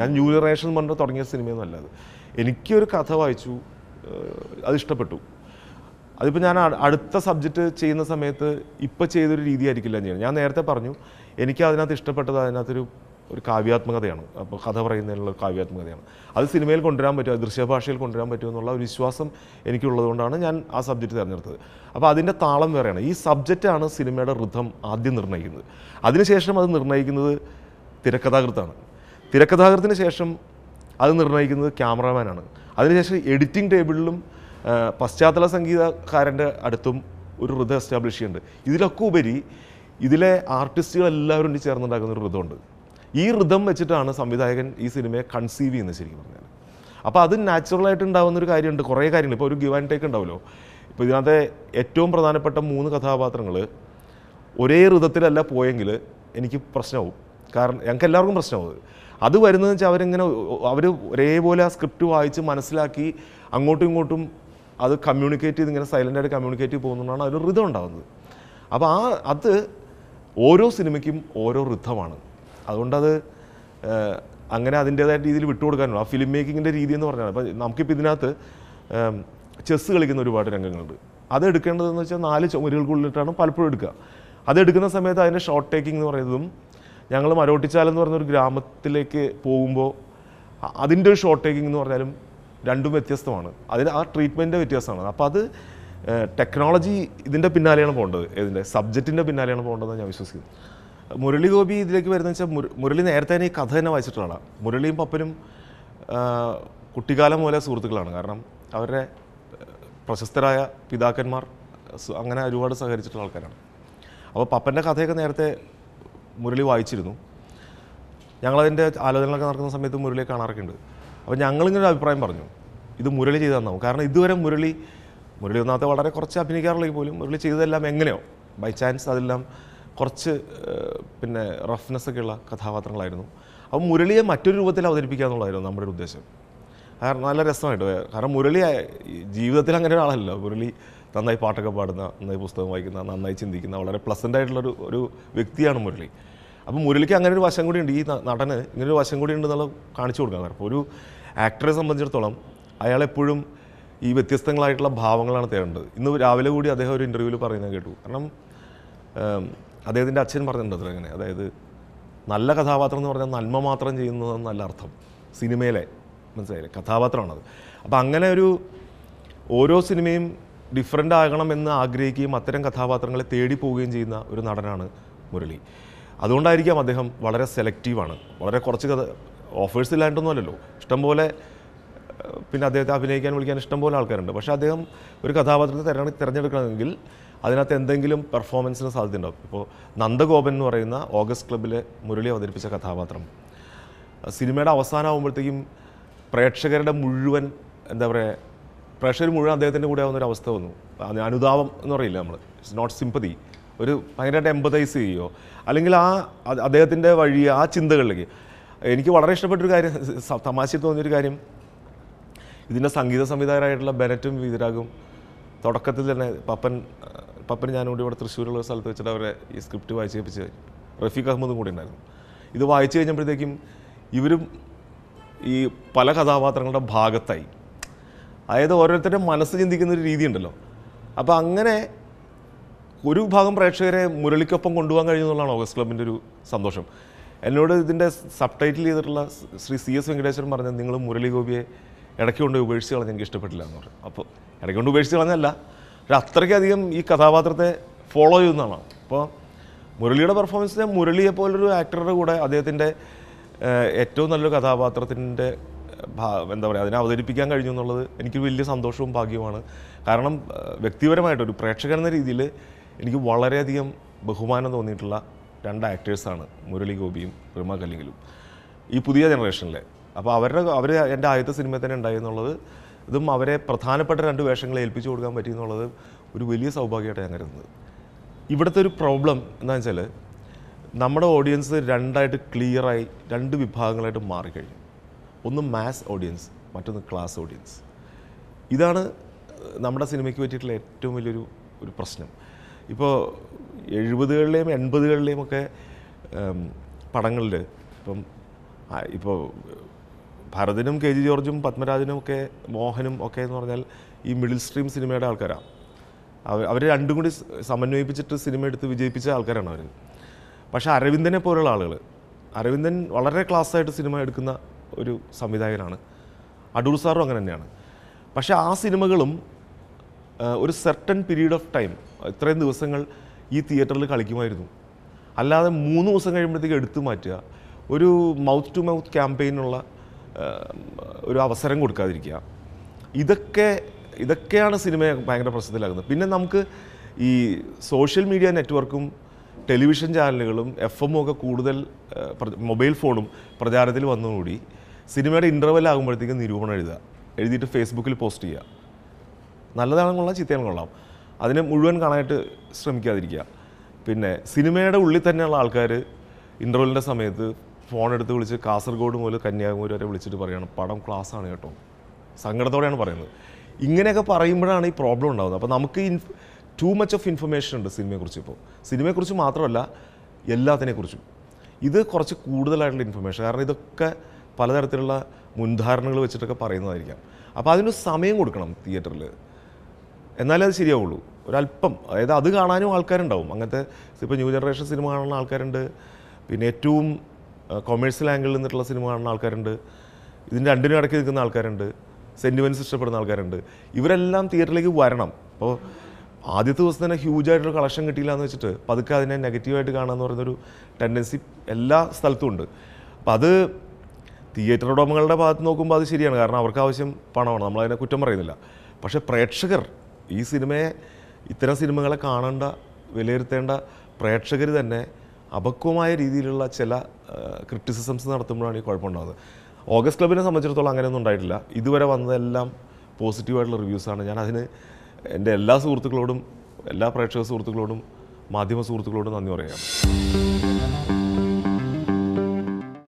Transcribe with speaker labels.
Speaker 1: ഞാൻ new generation എന്ന് പറഞ്ഞ് തുടങ്ങിയ സിനിമയൊന്നും അല്ല അത് എനിക്കൊരു കഥ വായിച്ചു ഏഹ് അത് ഇഷ്ടപ്പെട്ടു അതിപ്പോൾ ഞാൻ അ- അടുത്ത സബ്ജക്റ്റ് ചെയ്യുന്ന സമയത്ത് ഇപ്പോൾ ചെയ്തൊരു രീതി ആയിരിക്കില്ല ഞാൻ ചെയ്യുന്നത് ഞാൻ നേരത്തെ പറഞ്ഞു എനിക്ക് അതിനകത്ത് ഇഷ്ടപ്പെട്ടത് അതിനകത്തൊരു ഒരു കാവ്യാത്മകതയാണ് അപ്പോൾ കഥ പറയുന്നതിനുള്ള ഒരു കാവ്യാത്മകതയാണ് അത് സിനിമയിൽ കൊണ്ടുവരാൻ പറ്റും അത് ദൃശ്യഭാഷയിൽ കൊണ്ടുവരാൻ പറ്റും എന്നുള്ള ഒരു വിശ്വാസം എനിക്കുള്ളതുകൊണ്ടാണ് ഞാൻ ആ സബ്ജക്റ്റ് തിരഞ്ഞെടുത്തത് അപ്പോൾ അതിൻ്റെ താളം വേറെയാണ് ഈ സബ്ജക്റ്റാണ് സിനിമയുടെ ഋതം ആദ്യം നിർണ്ണയിക്കുന്നത് അതിനുശേഷം അത് നിർണ്ണയിക്കുന്നത് തിരക്കഥാകൃത്താണ് തിരക്കഥാകൃത്തിന് ശേഷം അത് നിർണ്ണയിക്കുന്നത് ക്യാമറാമാനാണ് അതിനുശേഷം എഡിറ്റിംഗ് ടേബിളിലും ആ, പശ്ചാത്തല സംഗീതക്കാരൻ്റെ അടുത്തും ഒരു ഋതം എസ്റ്റാബ്ലിഷ് ചെയ്യുന്നുണ്ട് ഇതിലൊക്കെ ഉപരി ഇതിലെ ആർട്ടിസ്റ്റുകൾ എല്ലാവരും കൂടി ചേർന്നുണ്ടാക്കുന്ന ഒരു ഋതമുണ്ട് ഈ ഋതം വെച്ചിട്ടാണ് സംവിധായകൻ ഈ സിനിമയെ കൺസീവ് ചെയ്യുന്നത് ശരിക്കും പറഞ്ഞാൽ അപ്പോൾ അത് നാച്ചുറലായിട്ട് ഉണ്ടാകുന്ന ഒരു കാര്യമുണ്ട് കുറേ കാര്യങ്ങൾ ഇപ്പോൾ ഒരു ഗിവ് ആൻഡ് ടേക്ക് ഉണ്ടാവുമല്ലോ ഇപ്പോൾ ഇതിനകത്തെ ഏറ്റവും പ്രധാനപ്പെട്ട മൂന്ന് കഥാപാത്രങ്ങൾ ഒരേ ഋതത്തിലല്ല പോയെങ്കിൽ എനിക്ക് പ്രശ്നമാവും കാരണം ഞങ്ങൾക്ക് എല്ലാവർക്കും പ്രശ്നമാവും അത്. അത് വരുന്നതെന്ന് വെച്ചാൽ അവരിങ്ങനെ അവർ ഒരേപോലെ ആ സ്ക്രിപ്റ്റ് വായിച്ച് മനസ്സിലാക്കി അങ്ങോട്ടും ഇങ്ങോട്ടും അത് കമ്മ്യൂണിക്കേറ്റ് ചെയ്ത് ഇങ്ങനെ സൈലൻ്റായിട്ട് കമ്മ്യൂണിക്കേറ്റ് ചെയ്ത് പോകുന്നതുകൊണ്ടാണ് അതിന് ഋതം ഉണ്ടാകുന്നത് അപ്പോൾ ആ അത് ഓരോ സിനിമയ്ക്കും ഓരോ ഋതമാണ് അതുകൊണ്ടത് ഏഹ്, അങ്ങനെ അതിൻ്റേതായ രീതിയിൽ വിട്ടുകൊടുക്കാനുള്ളൂ ആ ഫിലിം മേക്കിങ്ങിൻ്റെ രീതി എന്ന് പറഞ്ഞാൽ അപ്പോൾ നമുക്കിപ്പോൾ ഇതിനകത്ത് ചെസ്സ് കളിക്കുന്ന ഒരുപാട് രംഗങ്ങളുണ്ട് അത് എടുക്കേണ്ടതെന്ന് വെച്ചാൽ നാല് ചുമരുകൾക്കുള്ളിട്ടാണ് പലപ്പോഴും എടുക്കുക അത് എടുക്കുന്ന സമയത്ത് അതിൻ്റെ ഷോർട്ട് ടേക്കിംഗ് എന്ന് പറയുന്നതും ഞങ്ങൾ മരോട്ടിച്ചാലം എന്ന് പറയുന്ന ഒരു ഗ്രാമത്തിലേക്ക് പോകുമ്പോൾ അ- അതിൻ്റെ ഒരു ഷോർട്ട് ടേക്കിംഗ് എന്ന് പറഞ്ഞാലും രണ്ടും വ്യത്യസ്തമാണ് അതിന് ആ ട്രീറ്റ്മെൻറ്റ് വ്യത്യാസമാണ് അപ്പോൾ അത് ടെക്നോളജി ഇതിൻ്റെ പിന്നാലെയാണ് പോകേണ്ടത് ഇതിൻ്റെ സബ്ജക്റ്റിൻ്റെ പിന്നാലെയാണ് പോകേണ്ടതെന്ന് ഞാൻ വിശ്വസിക്കുന്നു മുരളി ഗോപി ഇതിലേക്ക് വരുന്നത് വെച്ചാൽ മുര- മുരളി നേരത്തെ തന്നെ ഈ കഥ തന്നെ വായിച്ചിട്ടുള്ള ആളാണ് മുരളിയും പപ്പനും ആ, കുട്ടിക്കാലം മുതലേ സുഹൃത്തുക്കളാണ് കാരണം അവരുടെ ആ, പ്രശസ്തരായ പിതാക്കന്മാർ സു- അങ്ങനെ ഒരുപാട് സഹകരിച്ചിട്ടുള്ള ആൾക്കാരാണ് അപ്പോൾ പപ്പൻ്റെ കഥയൊക്കെ നേരത്തെ മുരളി വായിച്ചിരുന്നു ഞങ്ങളതിൻ്റെ ആലോചനകളൊക്കെ നടക്കുന്ന സമയത്ത് മുരളിയെ കാണാറൊക്കെ ഉണ്ട് അപ്പോൾ ഞങ്ങളിങ്ങനെ ഒരു അഭിപ്രായം പറഞ്ഞു ഇത് മുരളി ചെയ്ത് തന്നാവും കാരണം ഇതുവരെ മുരളി മുരളി ഒന്നാമത്തെ വളരെ കുറച്ച് അഭിനയിക്കാറുള്ളെങ്കിൽ പോലും മുരളി ചെയ്തതെല്ലാം എങ്ങനെയോ ബൈ ചാൻസ് അതെല്ലാം കുറച്ച് ഏഹ്, പിന്നെ റഫ്നെസ് ഒക്കെയുള്ള കഥാപാത്രങ്ങളായിരുന്നു അപ്പോൾ മുരളിയെ മറ്റൊരു രൂപത്തിൽ അവതരിപ്പിക്കുക എന്നുള്ളതായിരുന്നു നമ്മുടെ ഒരു ഉദ്ദേശം കാരണം നല്ല രസമായിട്ട് പോയി. കാരണം മുരളി ആ- ഈ ജീവിതത്തിൽ അങ്ങനെ ഒരാളല്ലോ മുരളി നന്നായി പാട്ടൊക്കെ പാടുന്ന നന്നായി പുസ്തകം വായിക്കുന്ന നന്നായി ചിന്തിക്കുന്ന വളരെ പ്ലസൻ്റ് ആയിട്ടുള്ളൊരു ഒരു വ്യക്തിയാണ് മുരളി അപ്പോൾ മുരളിക്ക് അങ്ങനെ ഒരു വശം കൂടി ഉണ്ട് ഈ ന- നടന് ഇങ്ങനെ ഒരു വശം കൂടി ഉണ്ടെന്നുള്ളത് കാണിച്ചു കൊടുക്കാൻ അപ്പോൾ ഒരു ആക്ടറെ സംബന്ധിച്ചിടത്തോളം അയാൾ എപ്പോഴും ഈ വ്യത്യസ്തങ്ങളായിട്ടുള്ള ഭാവങ്ങളാണ് തേടേണ്ടത് ഇന്ന് രാവിലെ കൂടി അദ്ദേഹം ഒരു ഇൻ്റർവ്യൂവിൽ പറയുന്നത് കേട്ടു കാരണം ഏം, അദ്ദേഹത്തിൻ്റെ അച്ഛൻ പറഞ്ഞിട്ടുണ്ട് അത്ര അങ്ങനെ അതായത് നല്ല കഥാപാത്രം എന്ന് പറഞ്ഞാൽ നന്മ മാത്രം ചെയ്യുന്നതെന്നല്ല അർത്ഥം സിനിമയിലെ മനസ്സിലായില്ലേ കഥാപാത്രമാണത് അപ്പോൾ അങ്ങനെ ഒരു ഓരോ സിനിമയും ഡിഫറെൻ്റ് ആകണം എന്ന് ആഗ്രഹിക്കുകയും അത്തരം കഥാപാത്രങ്ങളെ തേടി പോവുകയും ചെയ്യുന്ന ഒരു നടനാണ് മുരളി അതുകൊണ്ടായിരിക്കാം അദ്ദേഹം വളരെ സെലക്റ്റീവാണ് വളരെ കുറച്ച് കഥ ഓഫേഴ്സ് ഇല്ലാണ്ടൊന്നുമല്ലല്ലോ ഇഷ്ടംപോലെ ഏഹ്, പിന്നെ അദ്ദേഹത്തെ അഭിനയിക്കാൻ വിളിക്കാൻ ഇഷ്ടംപോലെ ആൾക്കാരുണ്ട് പക്ഷേ അദ്ദേഹം ഒരു കഥാപാത്രത്തെ തിരഞ്ഞെ തിരഞ്ഞെടുക്കണമെങ്കിൽ അതിനകത്ത് എന്തെങ്കിലും പെർഫോമൻസിന് സാധ്യതയുണ്ടാവും ഇപ്പോൾ നന്ദഗോപൻ എന്ന് പറയുന്ന ഓഗസ്റ്റ് ക്ലബ്ബിലെ മുരളി അവതരിപ്പിച്ച കഥാപാത്രം സിനിമയുടെ അവസാനമാകുമ്പോഴത്തേക്കും പ്രേക്ഷകരുടെ മുഴുവൻ എന്താ പറയുക പ്രേക്ഷകർ മുഴുവൻ അദ്ദേഹത്തിൻ്റെ കൂടെ ആവുന്ന ഒരു അവസ്ഥ വന്നു അത് അനുതാപം എന്ന് പറയില്ല നമ്മൾ ഇറ്റ്സ് നോട്ട് സിമ്പതി ഒരു ഭയങ്കരമായിട്ട് എമ്പതൈസ് ചെയ്യുകയോ അല്ലെങ്കിൽ ആ അത് അദ്ദേഹത്തിൻ്റെ വഴി ആ ചിന്തകളിലേക്ക് എനിക്ക് വളരെ ഇഷ്ടപ്പെട്ടൊരു കാര്യം സ- തമാശയിൽ തോന്നിയൊരു കാര്യം ഇതിൻ്റെ സംഗീത സംവിധായകരായിട്ടുള്ള ബെനറ്റും വീതരാഗും തുടക്കത്തിൽ തന്നെ പപ്പൻ പപ്പൻ ഞാനും കൂടി ഇവിടെ തൃശ്ശൂരുള്ള ഒരു സ്ഥലത്ത് വെച്ചിട്ട് അവരെ ഈ സ്ക്രിപ്റ്റ് വായിച്ച് കേൾപ്പിച്ച് റഫീഖ് അഹമ്മദും കൂടി ഉണ്ടായിരുന്നു ഇത് വായിച്ചു കഴിഞ്ഞപ്പോഴത്തേക്കും ഇവരും ഈ പല കഥാപാത്രങ്ങളുടെ ഭാഗത്തായി അതായത് ഓരോരുത്തരുടെ മനസ്സ് ചിന്തിക്കുന്ന ഒരു രീതി ഉണ്ടല്ലോ അപ്പോൾ അങ്ങനെ ഒരു വിഭാഗം പ്രേക്ഷകരെ മുരളിക്കൊപ്പം കൊണ്ടുപോകാൻ കഴിഞ്ഞു എന്നുള്ളതാണ് ഓഗസ്റ്റ് ക്ലബിൻ്റെ ഒരു സന്തോഷം എന്നോട് ഇതിൻ്റെ സബ് ടൈറ്റിൽ ചെയ്തിട്ടുള്ള ശ്രീ സി എസ് വെങ്കടേശ്വരൻ പറഞ്ഞത് നിങ്ങൾ മുരളി ഗോപിയെ ഇടയ്ക്ക് കൊണ്ട് ഉപേക്ഷിച്ച് കളഞ്ഞ് എനിക്ക് ഇഷ്ടപ്പെട്ടില്ല എന്ന് പറഞ്ഞു അപ്പോൾ ഇടയ്ക്ക് കൊണ്ട് ഉപേക്ഷിച്ച് കളഞ്ഞല്ല പക്ഷെ അത്രയ്ക്കധികം ഈ കഥാപാത്രത്തെ ഫോളോ ചെയ്യുന്നതാണ് അപ്പോൾ മുരളിയുടെ പെർഫോമൻസിനെ മുരളിയെ പോലൊരു ആക്ടറുടെ കൂടെ അദ്ദേഹത്തിൻ്റെ ഏഹ്, ഏറ്റവും നല്ലൊരു കഥാപാത്രത്തിൻ്റെ ഭാ- എന്താ പറയുക അതിനെ അവതരിപ്പിക്കാൻ കഴിഞ്ഞു എന്നുള്ളത് എനിക്ക് വലിയ സന്തോഷവും ഭാഗ്യവുമാണ് കാരണം ഏഹ്, വ്യക്തിപരമായിട്ട് ഒരു പ്രേക്ഷകൻ എന്ന രീതിയിൽ എനിക്ക് വളരെയധികം ബഹുമാനം തോന്നിയിട്ടുള്ള രണ്ട് ആക്ടേഴ്സാണ് മുരളി ഗോപിയും റിമ കല്ലിങ്കലും ഈ പുതിയ ജനറേഷനിലെ അപ്പോൾ അവരുടെ അവർ എൻ്റെ ആദ്യത്തെ സിനിമയിൽ തന്നെ ഉണ്ടായി എന്നുള്ളത് ഇതും അവരെ പ്രധാനപ്പെട്ട രണ്ട് വേഷങ്ങളെ ഏൽപ്പിച്ചു കൊടുക്കാൻ പറ്റി എന്നുള്ളത് ഒരു വലിയ സൗഭാഗ്യമായിട്ട് ഞാൻ കരുതുന്നത് ഇവിടുത്തെ ഒരു പ്രോബ്ലം എന്താണെന്ന് വെച്ചാൽ നമ്മുടെ ഓഡിയൻസ് രണ്ടായിട്ട് ക്ലിയറായി രണ്ട് വിഭാഗങ്ങളായിട്ട് മാറിക്കഴിഞ്ഞു ഒന്ന് മാസ് ഓഡിയൻസ് മറ്റൊന്ന് ക്ലാസ് ഓഡിയൻസ് ഇതാണ് നമ്മുടെ സിനിമയ്ക്ക് പറ്റിയിട്ടുള്ള ഏറ്റവും വലിയൊരു ഒരു പ്രശ്നം ഇപ്പോൾ എഴുപതുകളിലെയും എൺപതുകളിലെയും ഒക്കെ പടങ്ങളിൽ ഇപ്പം ആ, ഇപ്പോൾ ഭരതനും കെ ജി ജോർജും പത്മരാജനും ഒക്കെ മോഹനും ഒക്കെ എന്ന് പറഞ്ഞാൽ ഈ മിഡിൽ സ്ട്രീം സിനിമയുടെ ആൾക്കാരാണ് അവർ രണ്ടും കൂടി സ- സമന്വയിപ്പിച്ചിട്ട് സിനിമ എടുത്ത് വിജയിപ്പിച്ച ആൾക്കാരാണ് അവർ പക്ഷേ അരവിന്ദനെ പോലുള്ള ആളുകൾ അരവിന്ദൻ വളരെ ക്ലാസ്സായിട്ട് സിനിമ എടുക്കുന്ന ഒരു സംവിധായകനാണ് അടൂർ സാറും അങ്ങനെ തന്നെയാണ് പക്ഷേ ആ സിനിമകളും ആ, ഒരു സെർട്ടൺ പീരീഡ് ഓഫ് ടൈം ഇത്രയും ദിവസങ്ങൾ ഈ തിയേറ്ററിൽ കളിക്കുമായിരുന്നു അല്ലാതെ മൂന്ന് ദിവസം കഴിയുമ്പോഴത്തേക്ക് എടുത്തു മാറ്റുക ഒരു മൗത്ത് ടു മൗത്ത് ക്യാമ്പയിനുള്ള ഒരു അവസരം കൊടുക്കാതിരിക്കുക ഇതൊക്കെ ഇതൊക്കെയാണ് സിനിമയെ ഭയങ്കര പ്രസിദ്ധത്തിലാക്കുന്നത് പിന്നെ നമുക്ക് ഈ സോഷ്യൽ മീഡിയ നെറ്റ്വർക്കും ടെലിവിഷൻ ചാനലുകളും എഫ് എമ്മും ഒക്കെ കൂടുതൽ ആ, പ്ര- മൊബൈൽ ഫോണും പ്രചാരത്തിൽ വന്നതോടുകൂടി സിനിമയുടെ ഇൻ്റർവെൽ ആകുമ്പോഴത്തേക്കും നിരൂപണം എഴുതുക എഴുതിയിട്ട് ഫേസ്ബുക്കിൽ പോസ്റ്റ് ചെയ്യുക നല്ലതാണെന്ന് കൊള്ളാം ചീത്തയാണെന്ന് കൊള്ളാം അതിനെ മുഴുവൻ കാണാനായിട്ട് ശ്രമിക്കാതിരിക്കുക പിന്നെ സിനിമയുടെ ഉള്ളിൽ തന്നെയുള്ള ആൾക്കാർ ഇൻ്റർവെല്ലിൻ്റെ സമയത്ത് ഫോൺ എടുത്ത് വിളിച്ച് കാസർഗോഡ് മുതൽ കന്യാകുമാരി വരെ വിളിച്ചിട്ട് പറയണം പടം ക്ലാസ് ആണ് കേട്ടോ സങ്കടത്തോടെയാണ് പറയുന്നത് ഇങ്ങനെയൊക്കെ പറയുമ്പോഴാണ് ഈ പ്രോബ്ലം ഉണ്ടാകുന്നത് അപ്പോൾ നമുക്ക് ഇൻഫ് ടു മച്ച് ഓഫ് ഇൻഫർമേഷൻ ഉണ്ട് സിനിമയെക്കുറിച്ച് ഇപ്പോൾ സിനിമയെക്കുറിച്ച് മാത്രമല്ല എല്ലാത്തിനെക്കുറിച്ചും ഇത് കുറച്ച് കൂടുതലായിട്ടുള്ള ഇൻഫർമേഷൻ കാരണം ഇതൊക്കെ പലതരത്തിലുള്ള മുൻധാരണകൾ വെച്ചിട്ടൊക്കെ പറയുന്നതായിരിക്കാം അപ്പോൾ അതിന് സമയം കൊടുക്കണം തിയേറ്ററിൽ എന്നാലേ അത് ശരിയാവുള്ളൂ ഒരല്പം അതായത് അത് കാണാനും ആൾക്കാരുണ്ടാവും അങ്ങനത്തെ ഇപ്പോൾ ന്യൂ ജനറേഷൻ സിനിമ കാണുന്ന ആൾക്കാരുണ്ട് പിന്നെ ഏറ്റവും കൊമേഴ്സ്യൽ ആംഗിളിൽ നിന്നിട്ടുള്ള സിനിമ കാണുന്ന ആൾക്കാരുണ്ട് ഇതിൻ്റെ രണ്ടിനും ഇടയ്ക്ക് നിൽക്കുന്ന ആൾക്കാരുണ്ട് സെൻറ്റിമെൻറ്റ്സ് ഇഷ്ടപ്പെടുന്ന ആൾക്കാരുണ്ട് ഇവരെല്ലാം തിയേറ്ററിലേക്ക് വരണം അപ്പോൾ ആദ്യത്തെ ദിവസം തന്നെ ഹ്യൂജ് ആയിട്ടുള്ള കളക്ഷൻ കിട്ടിയില്ല എന്ന് വെച്ചിട്ട് പതുക്കെ അതിനെ നെഗറ്റീവായിട്ട് കാണാമെന്ന് പറയുന്നൊരു ടെൻഡൻസി എല്ലാ സ്ഥലത്തും ഉണ്ട് അപ്പോൾ അത് തിയേറ്റർ ഉടമകളുടെ ഭാഗത്ത് നോക്കുമ്പോൾ അത് ശരിയാണ് കാരണം അവർക്ക് ആവശ്യം പണമാണ് നമ്മളതിനെ കുറ്റം പറയുന്നില്ല പക്ഷേ പ്രേക്ഷകർ ഈ സിനിമയെ ഇത്തരം സിനിമകളെ കാണേണ്ട വിലയിരുത്തേണ്ട പ്രേക്ഷകർ തന്നെ അപക്വമായ രീതിയിലുള്ള ചില ക്രിറ്റിസിസംസ് നടത്തുമ്പോഴാണ് ഈ കുഴപ്പമുണ്ടാകുന്നത് ഓഗസ്റ്റ് ക്ലബിനെ സംബന്ധിച്ചിടത്തോളം അങ്ങനെയൊന്നും ഉണ്ടായിട്ടില്ല ഇതുവരെ വന്നതെല്ലാം പോസിറ്റീവായിട്ടുള്ള റിവ്യൂസാണ് ഞാൻ അതിന് എൻ്റെ എല്ലാ സുഹൃത്തുക്കളോടും എല്ലാ പ്രേക്ഷക സുഹൃത്തുക്കളോടും മാധ്യമ സുഹൃത്തുക്കളോടും നന്ദി പറയുകയാണ്